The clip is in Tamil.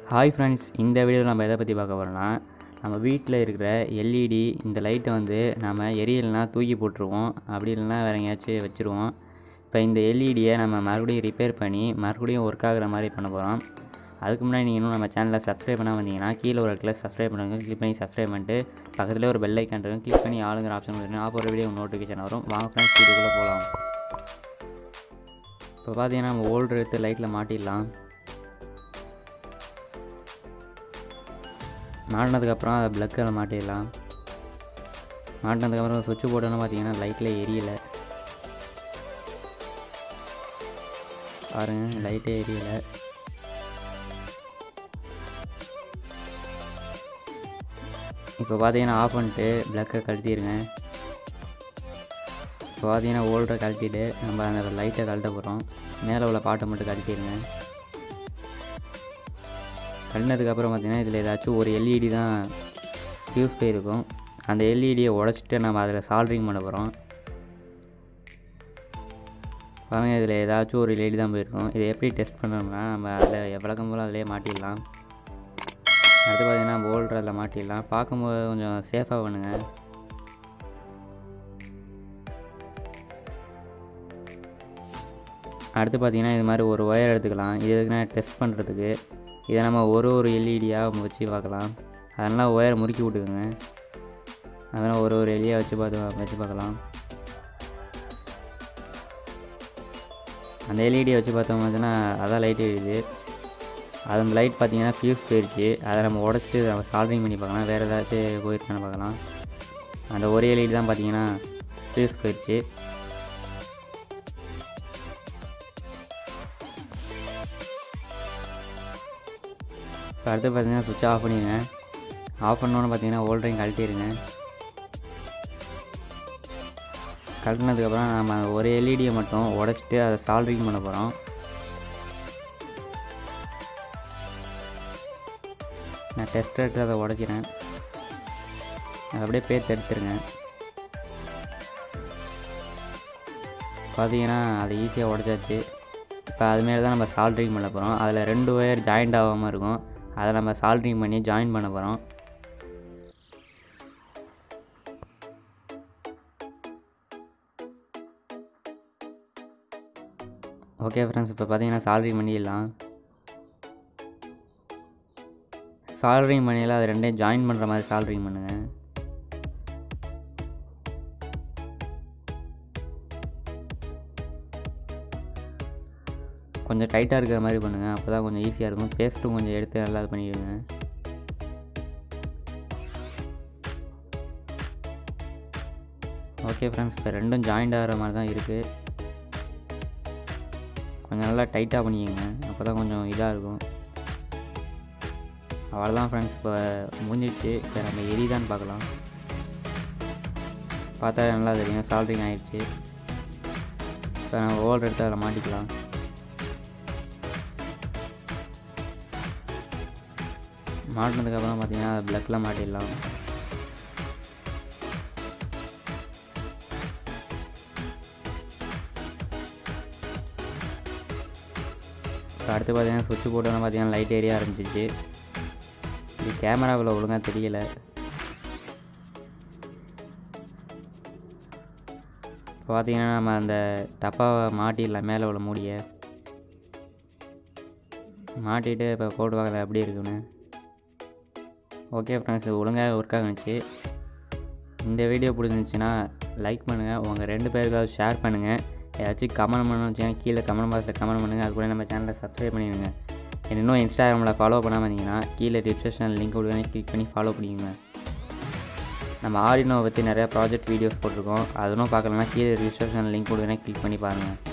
ஹாய் ஃப்ரெண்ட்ஸ் இந்த வீடியோவில் நம்ம எதை பற்றி பார்க்க போகிறோம்னா நம்ம வீட்டில் இருக்கிற எல்இடி இந்த லைட்டை வந்து நம்ம எரியலைனா தூக்கி போட்டுருவோம் அப்படி இல்லைனா வேறு எங்கேயாச்சும் வச்சுருவோம் இப்போ இந்த எல்இடியை நம்ம மறுபடியும் ரிப்பேர் பண்ணி மறுபடியும் ஒர்க் ஆகுற மாதிரி பண்ண போகிறோம் அதுக்கு முன்னாடி நீங்கள் இன்னும் நம்ம சேனலை சப்ஸ்கிரைப் பண்ணால் வந்தீங்கன்னா கீழே ஒரு இடத்துல சப்ஸ்கிரைப் பண்ணுங்க கிளிக் பண்ணி சப்ஸ்கிரைப் பண்ணிட்டு பக்கத்தில் ஒரு பெல் ஐக்கான் இருக்கும் கிளிக் பண்ணி ஆளுங்கிற ஆப்ஷன் கொடுத்துருங்க அப்போ ஒரு வீடியோ நோட்டிஃபிகேஷன் வரும் வாங்க ஃப்ரெண்ட்ஸ் வீடியோக்குள்ளே போகலாம் இப்போ பார்த்தீங்கன்னா நம்ம ஓல்டர் எடுத்து லைட்டில் மாட்டிடலாம் மாட்டினதுக்கப்புறம் அதை ப்ளக்கில் மாட்டிடலாம் மாட்டினதுக்கப்புறம் சுவிட்ச் போட்டோன்னு பார்த்தீங்கன்னா லைட்டில் எரியலை பாருங்கள் லைட்டே எரியலை இப்போ பார்த்தீங்கன்னா ஆஃப் பண்ணிட்டு ப்ளக்கை கழட்டிடுங்க இப்போ பார்த்தீங்கன்னா ஓல்டரை கழட்டிட்டு நம்ம அந்த லைட்டை கழட்ட போகிறோம் மேலே உள்ள பாட்டை மட்டும் கழட்டிடுங்க கழினதுக்கப்புறம் பார்த்தீங்கன்னா இதில் ஏதாச்சும் ஒரு எல்இடி தான் ஃபியூஸ் போயிருக்கும் அந்த எல்இடியை உடச்சிட்டு நம்ம அதில் சால்ட்ரிங் பண்ண போகிறோம் பாருங்கள் இதில் ஏதாச்சும் ஒரு எல்இடி தான் போயிருக்கும் இதை எப்படி டெஸ்ட் பண்ணோம்னா நம்ம அதில் எவ்வளோக்கம் போல் அதிலே மாட்டிடலாம் அடுத்து பார்த்தீங்கன்னா போல்டர் அதில் மாட்டிடலாம் பார்க்கும்போது கொஞ்சம் சேஃபாக பண்ணுங்கள் அடுத்து பார்த்தீங்கன்னா இது மாதிரி ஒரு ஒயர் எடுத்துக்கலாம் இது எதுக்குன்னா டெஸ்ட் பண்ணுறதுக்கு இதை நம்ம ஒரு ஒரு எல்இடியாக வச்சு பார்க்கலாம் அதனால் ஒயரை முறுக்கி விட்டுக்குங்க அதெல்லாம் ஒரு ஒரு எலியாக வச்சு பார்த்து வச்சு பார்க்கலாம் அந்த எல்இடியை வச்சு பார்த்தோம் பார்த்தீங்கன்னா அதான் லைட் எரியுது அது அந்த லைட் பார்த்தீங்கன்னா ஃபியூஸ் போயிடுச்சு அதை நம்ம உடச்சிட்டு நம்ம சால்ட்ரிங் பண்ணி பார்க்கலாம் வேறு ஏதாச்சும் போயிருக்கான்னு பார்க்கலாம் அந்த ஒரு எல்இடி தான் பார்த்தீங்கன்னா ஃபியூஸ் போயிடுச்சு இப்போ அடுத்து பார்த்தீங்கன்னா சுவிட்ச் ஆஃப் பண்ணிடுங்க ஆஃப் பண்ணோன்னு பார்த்தீங்கன்னா ஓல்டரையும் கழட்டிடுங்க கழட்டினதுக்கப்புறம் நம்ம ஒரு எல்இடியை மட்டும் உடச்சிட்டு அதை சால்ட்ரிங் பண்ண போகிறோம் நான் டெஸ்ட் எடுத்து அதை உடைக்கிறேன் அதை அப்படியே பேத்து எடுத்துருங்க பார்த்தீங்கன்னா அதை ஈஸியாக உடச்சாச்சு இப்போ அதுமாரி தான் நம்ம சால்ட்ரிங் பண்ண போகிறோம் அதில் ரெண்டு ஒயர் ஜாயிண்ட் ஆகாமல் இருக்கும் அதை நம்ம சால்ட்ரிங் பண்ணி ஜாயின் பண்ண போகிறோம் ஓகே ஃப்ரெண்ட்ஸ் இப்போ பார்த்தீங்கன்னா சால்ட்ரிங் பண்ணிடலாம் சால்ட்ரிங் பண்ணியில் அது ரெண்டையும் ஜாயின் பண்ணுற மாதிரி சால்ட்ரிங் பண்ணுங்கள் கொஞ்சம் டைட்டாக இருக்கிற மாதிரி பண்ணுங்கள் அப்போ தான் கொஞ்சம் ஈஸியாக இருக்கும் பேஸ்ட்டும் கொஞ்சம் எடுத்து நல்லா இது பண்ணிவிடுங்க ஓகே ஃப்ரெண்ட்ஸ் இப்போ ரெண்டும் ஜாயிண்ட் ஆகிற மாதிரி தான் இருக்குது கொஞ்சம் நல்லா டைட்டாக பண்ணிக்கோங்க அப்போ தான் கொஞ்சம் இதாக இருக்கும் அவ்வளோதான் ஃப்ரெண்ட்ஸ் இப்போ முடிஞ்சிடுச்சு இப்போ நம்ம எரிதான்னு பார்க்கலாம் பார்த்தா நல்லா தெரியும் சால்ட்ரிங் ஆகிடுச்சு இப்போ நம்ம ஓல்டர் எடுத்து அதில் மாட்டிக்கலாம் மாட்டினதுக்கப்புறம் பார்த்தீங்கன்னா ப்ளக்கில் மாட்டிடலாம் இப்போ அடுத்து பார்த்தீங்கன்னா சுவிட்ச் போட்டோன்னா பார்த்தீங்கன்னா லைட் ஏரியா ஆரம்பிச்சிச்சு இது கேமராவில் ஒழுங்காக தெரியல இப்போ பார்த்தீங்கன்னா நம்ம அந்த டப்பாவை மாட்டிடலாம் மேலே உள்ள மூடிய மாட்டிட்டு இப்போ போட்டு பார்க்கல எப்படி இருக்குன்னு ஓகே ஃப்ரெண்ட்ஸ் ஒழுங்காக ஒர்க் ஆகுனுச்சு இந்த வீடியோ பிடிச்சிருந்துச்சின்னா லைக் பண்ணுங்கள் உங்கள் ரெண்டு பேருக்காவது ஷேர் பண்ணுங்கள் ஏதாச்சும் கமெண்ட் பண்ணணும்னு வச்சுன்னா கீழே கமெண்ட் பாக்ஸில் கமெண்ட் பண்ணுங்கள் அது கூட நம்ம சேனலை சப்ஸ்கிரைப் பண்ணிடுங்க இன்னும் இன்ஸ்டாகிராமில் ஃபாலோ பண்ணாமல் இருந்தீங்கன்னா கீழே டிஸ்கிரிப்ஷன் லிங்க் கொடுக்கணும் கிளிக் பண்ணி ஃபாலோ பண்ணிக்கோங்க நம்ம ஆடினோவை பற்றி நிறையா ப்ராஜெக்ட் வீடியோஸ் போட்டிருக்கோம் அதனும் பார்க்கலன்னா கீழே டிஸ்கிரிப்ஷன் லிங்க் கொடுக்கணும் கிளிக் பண்ணி பாருங்கள்